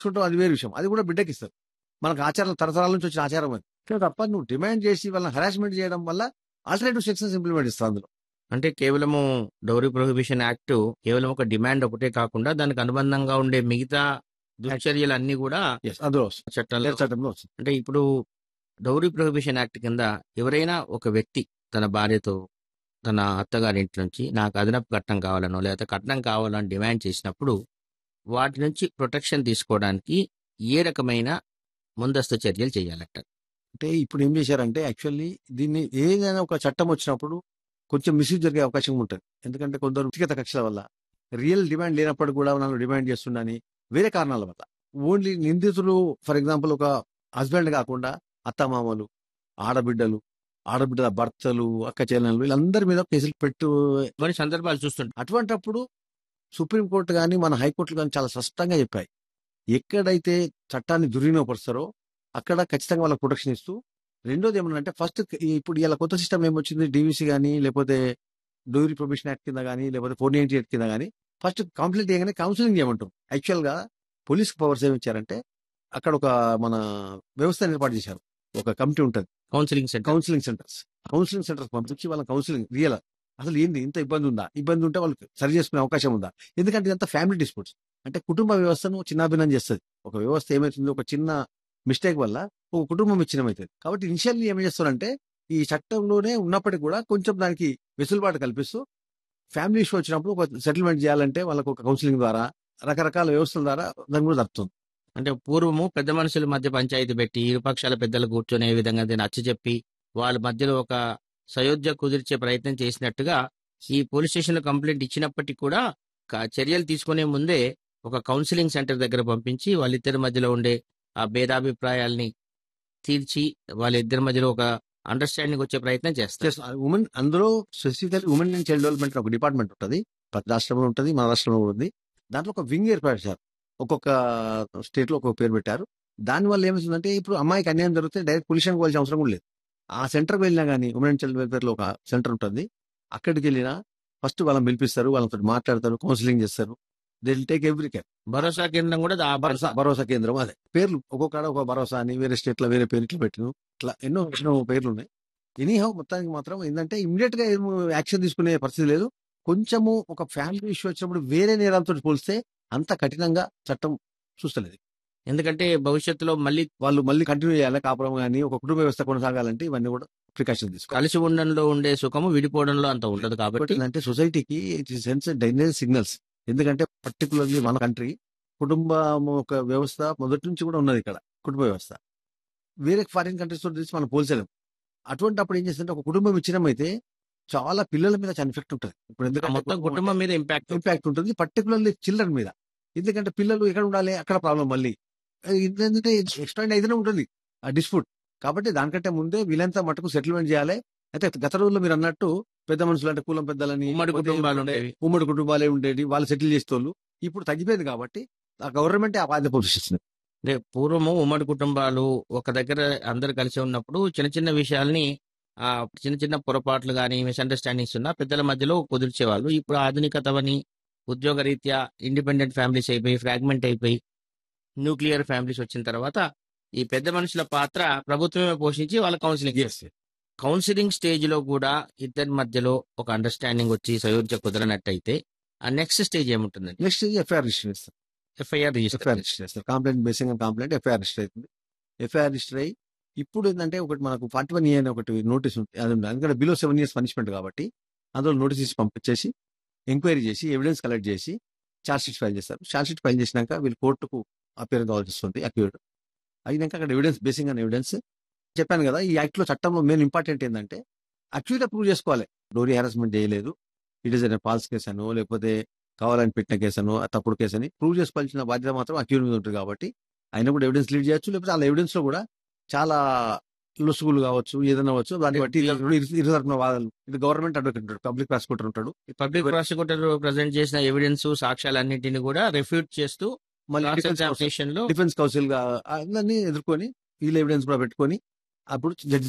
చూడటం అది వేరే విషయం అది కూడా బిడ్డకి ఇస్తారు మనకు ఆచారం తరతరాల నుంచి వచ్చిన ఆచారం అది కానీ తప్ప నువ్వు డిమాండ్ చేసి వాళ్ళని హరాస్మెంట్ చేయడం వల్ల ఆల్టర్నేటివ్ సెక్షన్స్ ఇంప్లిమెంట్ ఇస్తారు అందులో అంటే కేవలము డౌరీ ప్రొహిబిషన్ యాక్ట్ కేవలం ఒక డిమాండ్ ఒకటే కాకుండా దానికి అనుబంధంగా ఉండే మిగతా దుశ్చర్యలు అన్ని కూడా ఎస్ అందులో వస్తుంది చట్టాలు లేత చట్టంలో వస్తుంది అంటే ఇప్పుడు డౌరీ ప్రొహిబిషన్ యాక్ట్ కింద ఎవరైనా ఒక వ్యక్తి తన భార్యతో తన అత్తగారి ఇంటి నుంచి నాకు అదనపు కట్నం కావాలనో లేకపోతే కట్నం కావాలని డిమాండ్ చేసినప్పుడు వాటి నుంచి ప్రొటెక్షన్ తీసుకోవడానికి ఏ రకమైన ముందస్తు చర్యలు చేయాలట అంటే ఇప్పుడు ఏం చేశారంటే యాక్చువల్లీ దీన్ని ఏదైనా ఒక చట్టం వచ్చినప్పుడు కొంచెం మిస్యూజ్ జరిగే అవకాశం ఉంటుంది ఎందుకంటే కొందరు వ్యక్తిగత కక్షల వల్ల రియల్ డిమాండ్ లేనప్పుడు కూడా నన్ను డిమాండ్ చేస్తుండని వేరే కారణాల వల్ల ఓన్లీ నిందితులు ఫర్ ఎగ్జాంపుల్ ఒక హస్బెండ్ కాకుండా అత్తమామలు ఆడబిడ్డలు ఆడబిడ్డల భర్తలు అక్క చెల్లెలు వీళ్ళందరి మీద కేసులు పెట్టు కొన్ని సందర్భాలు చూస్తుంటాం అటువంటప్పుడు సుప్రీంకోర్టు కానీ మన హైకోర్టులు కానీ చాలా స్పష్టంగా చెప్పాయి ఎక్కడైతే చట్టాన్ని దుర్వినియోగపరుస్తారో అక్కడ ఖచ్చితంగా వాళ్ళకి ప్రొటెక్షన్ ఇస్తూ రెండోది ఏమన్నా ఫస్ట్ ఇప్పుడు ఇలా కొత్త సిస్టమ్ ఏమొచ్చింది డీవీసీ కానీ లేకపోతే డోరీ ప్రొబిషన్ యాక్ట్ కింద కానీ లేకపోతే ఫోర్ నైన్టీ ఎయిట్ కింద కానీ ఫస్ట్ కంప్లైంట్ చేయగానే కౌన్సిలింగ్ చేయమంటాం యాక్చువల్ గా పోలీస్ పవర్స్ ఏమి ఇచ్చారంటే అక్కడ ఒక మన వ్యవస్థ ఏర్పాటు చేశారు ఒక కమిటీ ఉంటుంది counselling centre counselling centres counselling centres పంపించి వాళ్ళ కౌన్సిలింగ్ రియల్ అసలు ఏంది ఇంత ఇబ్బంది ఉందా ఇబ్బంది ఉంటే వాళ్ళకి సరి చేసుకునే అవకాశం ఉందా ఎందుకంటే ఇదంతా ఫ్యామిలీ డిస్ప్యూట్స్ అంటే కుటుంబ వ్యవస్థను చిన్నాభిన్నం చేస్తుంది ఒక వ్యవస్థ ఏమవుతుంది ఒక చిన్న మిస్టేక్ వల్ల ఒక కుటుంబం విచ్ఛిన్నం అవుతుంది కాబట్టి ఇనిషియల్లీ ఏం చేస్తారంటే ఈ చట్టంలోనే ఉన్నప్పటికీ కూడా కొంచెం దానికి వెసులుబాటు కల్పిస్తూ ఫ్యామిలీ ఇష్యూ వచ్చినప్పుడు ఒక సెటిల్మెంట్ చేయాలంటే వాళ్ళకు ఒక కౌన్సిలింగ్ ద్వారా రకరకాల వ్యవస్థల ద్వారా దాని కూడా జరుగుతుంది అంటే పూర్వము పెద్ద మనుషుల మధ్య పంచాయతీ పెట్టి ఇరుపక్షాల పెద్దలు కూర్చొని ఏ విధంగా దీన్ని నచ్చ చెప్పి వాళ్ళ మధ్యలో ఒక సయోధ్య కుదిర్చే ప్రయత్నం చేసినట్టుగా ఈ పోలీస్ స్టేషన్ లో కంప్లైంట్ ఇచ్చినప్పటికీ కూడా క- చర్యలు తీసుకునే ముందే ఒక కౌన్సిలింగ్ సెంటర్ దగ్గర పంపించి వాళ్ళిద్దరి మధ్యలో ఉండే ఆ భేదాభిప్రాయాల్ని తీర్చి వాళ్ళిద్దరి మధ్యలో ఒక అండర్స్టాండింగ్ వచ్చే ప్రయత్నం చేస్తారు ఉమెన్ అందులో specifically women and child development ఒక డిపార్ట్మెంట్ ఉంటుంది ప్రతి రాష్ట్రంలో ఉంటుంది మన రాష్ట్రంలో కూడా ఉంది దాంట్లో ఒక వింగ్ ఏర్పాటు చేశారు ఒక్కొక్క స్టేట్ లో ఒక్కొక్క పేరు పెట్టారు దాని వల్ల ఏమవుతుందంటే ఇప్పుడు అమ్మాయికి అన్యాయం జరిగితే డైరెక్ట్ పొల్యూషన్ పోవాల్సిన అవసరం కూడా లేదు ఆ సెంటర్కి వెళ్ళినా కానీ ఉమెన్ అండ్ చైల్డ్ వెల్ఫేర్ లో ఒక సెంటర్ ఉంటుంది అక్కడికి వెళ్ళినా ఫస్ట్ వాళ్ళని పిలిపిస్తారు వాళ్ళతో మాట్లాడతారు కౌన్సిలింగ్ చేస్తారు they will take every care భరోసా కేంద్రం కూడా దా- భరోసా భరోసా కేంద్రం అదే పేర్లు ఒక్కొక్కడ ఒక భరోసా అని వేరే స్టేట్ లో వేరే పేరు ఇట్లా పెట్టిన ఇట్లా ఎన్నో ఎన్నో పేర్లు ఉన్నాయి ఎనీహౌ మొత్తానికి మాత్రం ఏంటంటే ఇమ్మీడియట్ గా ఏం యాక్షన్ తీసుకునే పరిస్థితి లేదు కొంచెము ఒక ఫ్యామిలీ ఇష్యూ వచ్చినప్పుడు వేరే నేరాలతో పోలిస్తే అంత కఠినంగా చట్టం చూస్తలేదు ఎందుకంటే భవిష్యత్తులో మళ్ళీ వాళ్ళు మళ్ళీ కంటిన్యూ చేయాలి కాపురం కానీ ఒక కుటుంబ వ్యవస్థ కొనసాగాలంటే ఇవన్నీ కూడా ప్రికాషన్ తీసుకోవాలి కలిసి ఉండడంలో ఉండే సుఖము విడిపోవడంలో అంత ఉండదు కాబట్టి అంటే సొసైటీకి ఇట్ సెన్స్ డైనేజ్ సిగ్నల్స్ ఎందుకంటే పర్టికులర్లీ మన కంట్రీ కుటుంబం ఒక వ్యవస్థ మొదటి నుంచి కూడా ఉన్నది ఇక్కడ కుటుంబ వ్యవస్థ వేరే ఫారిన్ కంట్రీస్ తో తీసి మనం పోల్చలేం అటువంటి అప్పుడు ఏం చేస్తుంటే ఒక కుటుంబం ఇచ్చినం అయితే చాలా పిల్లల మీద చాలా ఎఫెక్ట్ ఉంటుంది ఇప్పుడు ఎందుకంటే మొత్తం కుటుంబం మీద ఇంపాక్ట్ ఇంపాక్ట్ ఉంటుంది పర్టికులర్లీ చిల్డ్రన్ మీద ఎందుకంటే పిల్లలు ఎక్కడ ఉండాలి అక్కడ ప్రాబ్లం మళ్ళీ ఎందుకంటే ఎక్స్టెండ్ అయితేనే ఉంటుంది ఆ డిస్ప్యూట్ కాబట్టి దానికంటే ముందే వీలంతా మటుకు సెటిల్మెంట్ చేయాలి అయితే గత రోజుల్లో మీరు అన్నట్టు పెద్ద మనుషులు అంటే కులం పెద్దలని ఉమ్మడి లేకపోతే కుటుంబాలు ఏమంటే ఉండేవి ఉమ్మడి కుటుంబాలే ఉండేవి వాళ్ళు సెటిల్ చేసేటోళ్ళు ఇప్పుడు తగ్గిపోయింది కాబట్టి ఆ గవర్నమెంట్ ఆ బాధ్యత పోషిస్తుంది అంటే పూర్వము ఉమ్మడి కుటుంబాలు ఒక దగ్గర అందరు కలిసి ఉన్నప్పుడు చిన్న చిన్న విషయాల్ని ఆ చిన్న చిన్న పొరపాట్లు కానీ మిస్అండర్స్టాండింగ్స్ ఉన్నా పెద్దల మధ్యలో కుదిర్చేవాళ్ళు ఇప్పుడు ఆధునికతవని ఉద్యోగ రీత్యా ఇండిపెండెంట్ ఫ్యామిలీస్ అయిపోయి ఫ్రాగ్మెంట్ అయిపోయి న్యూక్లియర్ ఫ్యామిలీస్ వచ్చిన తర్వాత ఈ పెద్ద మనుషుల పాత్ర ప్రభుత్వమే పోషించి వాళ్ళ కౌన్సిలింగ్ కౌన్సిలింగ్ స్టేజ్ లో కూడా ఇద్దరి మధ్యలో ఒక అండర్స్టాండింగ్ వచ్చి సయోధ్య కుదరనట్టయితే ఆ నెక్స్ట్ స్టేజ్ ఏముంటుందండి నెక్స్ట్ ఎఫ్ఐఆర్ రిజిస్టర్ చేస్తారు ఎఫ్ఐఆర్ ఎఫ్ఐఆర్ రిజిస్టర్ రిజిస్టర్ చేస్తారు complaint basing complaint FIR register అవుతుంది ఎఫ్ఐఆర్ రిజిస్టర్ అయ్యి ఇప్పుడు ఏంటంటే ఒకటి మనకు ఫార్టీ వన్ ఇయర్ ఒకటి నోటీస్ ఉంటుంది అది ఉంది. ఎందుకంటే బిలో సెవెన్ ఇయర్స్ పనిష్మెంట్ కాబట్టి అందులో నోటీస్ ఇచ్చి పంపించేసి ఎంక్వైరీ చేసి ఎవిడెన్స్ కలెక్ట్ చేసి ఛార్జ్ షీట్ ఫైల్ చేస్తారు ఛార్జ్ షీట్ ఫైల్ చేసినాక వీళ్ళు కోర్టుకు అపేర్ కావాల్సి వస్తుంది అక్యూర్డ్ అయినాక అక్కడ ఎవిడెన్స్ బేసింగ్ అని ఎవిడెన్స్ చెప్పాను కదా ఈ యాక్ట్ లో చట్టంలో మెయిన్ ఇంపార్టెంట్ ఏంటంటే అక్యూర్ ప్రూవ్ చేసుకోవాలి డోరీ హారాస్మెంట్ చేయలేదు ఇట్ ఇస్ ఫాల్స్ కేసు అనో లేకపోతే కావాలని పెట్టిన కేసు అనో తప్పుడు కేసు అని ప్రూవ్ చేసుకోవాల్సిన బాధ్యత మాత్రం అక్యూర్ మీద ఉంటుంది కాబట్టి ఆయన కూడా ఎవిడెన్స్ లీడ్ చేయొచ్చు లేకపోతే ఆ ఎవిడెన్స్ లో కూడా చాలా లుసుగులు కావచ్చు ఏదైనా అవ్వచ్చు దాన్ని బట్టి ఇరు- ఇరు- ఇరు తరపున వాదనలు ఇది గవర్నమెంట్ అడ్వకేట్ ఉంటాడు పబ్లిక్ ప్రాసిక్యూటర్ ఉంటాడు పబ్లిక్ ప్రాసిక్యూటర్ ప్రజెంట్ చేసిన ఎవిడెన్స్ సాక్ష్యాలన్నింటినీ కూడా రెఫ్యూట్ చేస్తూ మళ్ళీ క్రాస్ డిఫెన్స్ కౌన్సిల్ ఎగ్జామినేషన్ లో డిఫెన్స్ కౌన్సిల్ గా అందరినీ ఎదుర్కొని వీళ్ళ ఎవిడెన్స్ కూడా పెట్టుకొని అప్పుడు జడ్జి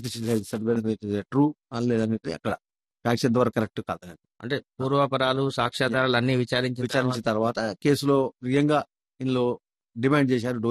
ట్రూ అని లేదనేది అక్కడ ఫ్యాక్స్ ఎంతవరకు కరెక్ట్ కాదని అంటే పూర్వాపరాలు సాక్ష్యాధారాలు అన్ని విచారించిన విచారించిన తర్వాత కేసులో నిజంగా ఇందులో డిమాండ్ చేశారు